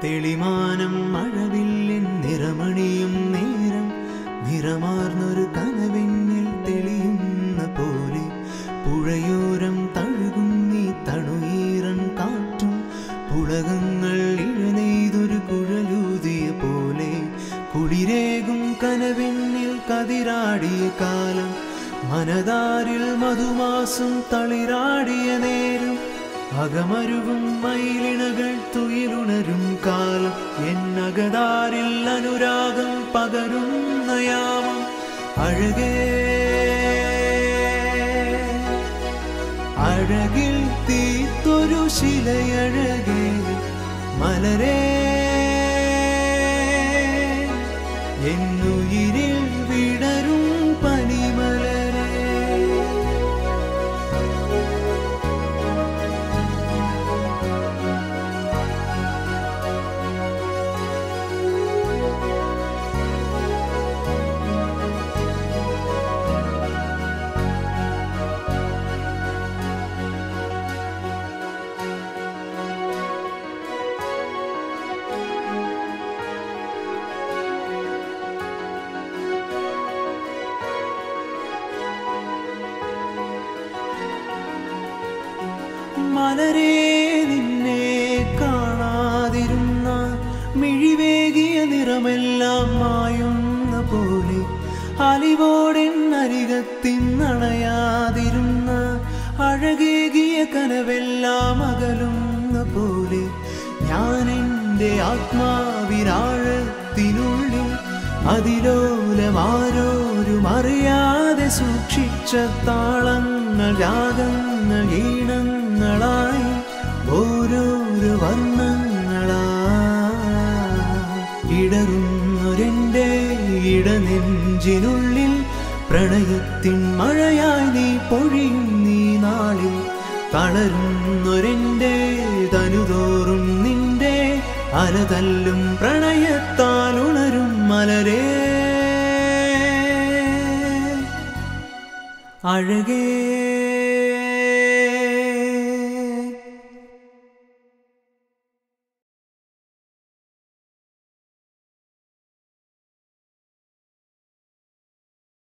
തെളിമാനം മഴവില്ലിൻ നിറമണിയും നേരം നിറമാർന്നൊരു കനവെന്നിൽ തെളിയുന്ന പോലെ പുഴയോരം തഴുകും നീ തണുയീറൻ കാറ്റും പുളകങ്ങൾ ഇഴനെയ്തൊരു കുഴലൂതിയ പോലെ കുളിരേകും കനവെന്നിൽ കതിരാടിയ കാലം മനതാരിൽ മധുമാസം തളിരാടിയ നേരം അകമരുവും മയിലിണകൾ തുയിലുണരും കാലം എന്നകതാരിൽ അനുരാഗം പകരുന്ന യാമം അഴകേ അഴകിൽ തീത്തൊരു ശിലയഴകേ മലരേ എന്നുയിരിൽ വിടരും പനിമലരേ മലരേ നിന്നെ കാണാതിരുന്ന മിഴിവേകിയ നിറമെല്ലാം മായുന്ന പോലെ അലിവോടെന്നരികത്തിന്നണയാതിരുന്ന അഴകേകിയ കനവെല്ലാം അകലുന്ന പോലെ ഞാൻ എൻ്റെ ആത്മാവിരാഴത്തിനുള്ളിൽ അതിലോലമാരോരും അറിയാതെ സൂക്ഷിച്ച താളങ്ങൾ രാഗങ്ങൾ ഈണങ്ങളായി ഓരോരോ വർണ്ണങ്ങളാ ഇടറുന്നൊരെൻ്റെ ഇടനെഞ്ചിനുള്ളിൽ പ്രണയത്തിൻ മഴയായി നീ പൊഴിയും നീ നാളിൽ തളരുന്നൊരെൻ്റെ തനുതോറും നിന്റെ അലതല്ലും പ്രണയത്താൽ ഉണരും മലരേ അഴകേ